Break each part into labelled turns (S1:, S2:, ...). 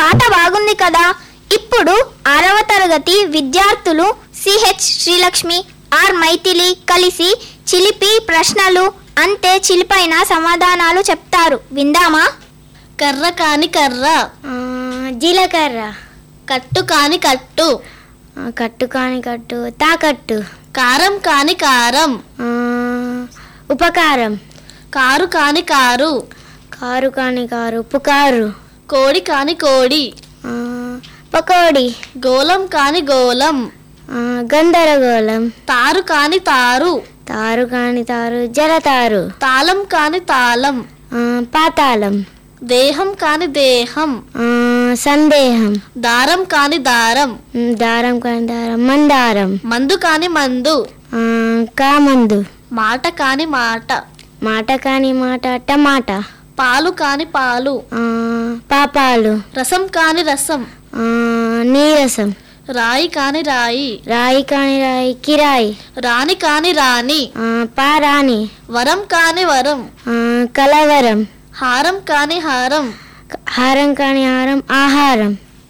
S1: పాట బాగుంది కదా ఇప్పుడు ఆరవ తరగతి విద్యార్థులు సిహెచ్ శ్రీలక్ష్మి ఆర్ మైథిలి కలిసి చిలిపి ప్రశ్నలు అంతే చిలిపైన సమాధానాలు చెప్తారు విందామా
S2: కర్ర కాని కర్ర
S1: జీలకర్ర
S2: కట్టు కాని కట్టు
S1: కట్టు కాని కట్టు తాకట్టు
S2: కారం కాని కారం
S1: ఉపకారం
S2: కారు కాని కారు
S1: కారు కాని కారు పుకారు
S2: కోడి కాని కోడి
S1: పకోడి
S2: గోలం కాని గోలం
S1: గందరగోళం
S2: తారు కాని తారు
S1: తారు కాని తారు జలతారు
S2: తాళం కాని తాళం
S1: పాతాళం
S2: దేహం కాని దేహం
S1: సందేహం
S2: దారం కాని దారం
S1: దారం కాని దారం మందారం
S2: మందు కాని మందు
S1: కామందు
S2: మాట కాని మాట
S1: మాట కాని మాట టమాటా
S2: పాలు కాని పాలు
S1: పాపాలు
S2: రసం కాని రసం
S1: నీరసం
S2: రాయి కాని రాయి
S1: రాయి కాని రాయి కిరాయి
S2: రాణి కాని రాణి
S1: పారాణి
S2: వరం కాని వరం
S1: కలవరం
S2: హారం కాని హారం
S1: హారం కాని హారం ఆహారం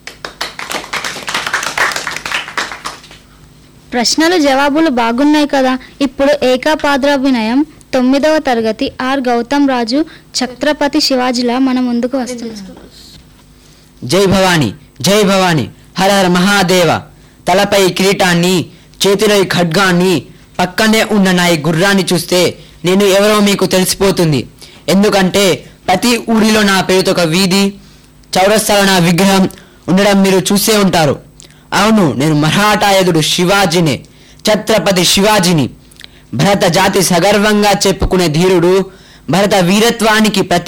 S3: ప్రశ్నలు జవాబులు బాగున్నాయి కదా ఇప్పుడు ఏకాపాద్రాభినయం తొమ్మిదవ తరగతి ఆర్ గౌతమ్ రాజు ఛత్రపతి శివాజీలా మన ముందుకు వస్తున్నారు
S4: జై భవాని జై భవాని హర హర మహాదేవ తలపై కిరీటాన్ని చేతిలో ఈ ఖడ్గాన్ని పక్కనే ఉన్న నా ఈ గుర్రాన్ని చూస్తే నేను ఎవరో మీకు తెలిసిపోతుంది ఎందుకంటే ప్రతి ఊరిలో నా పేరుతో ఒక వీధి చౌరస్తాలో నా విగ్రహం ఉండడం మీరు చూసే ఉంటారు అవును నేను మరాఠాయదుడు శివాజీనే ఛత్రపతి శివాజీని భరత జాతి సగర్వంగా చెప్పుకునే ధీరుడు భరత వీరత్వానికి ప్రతి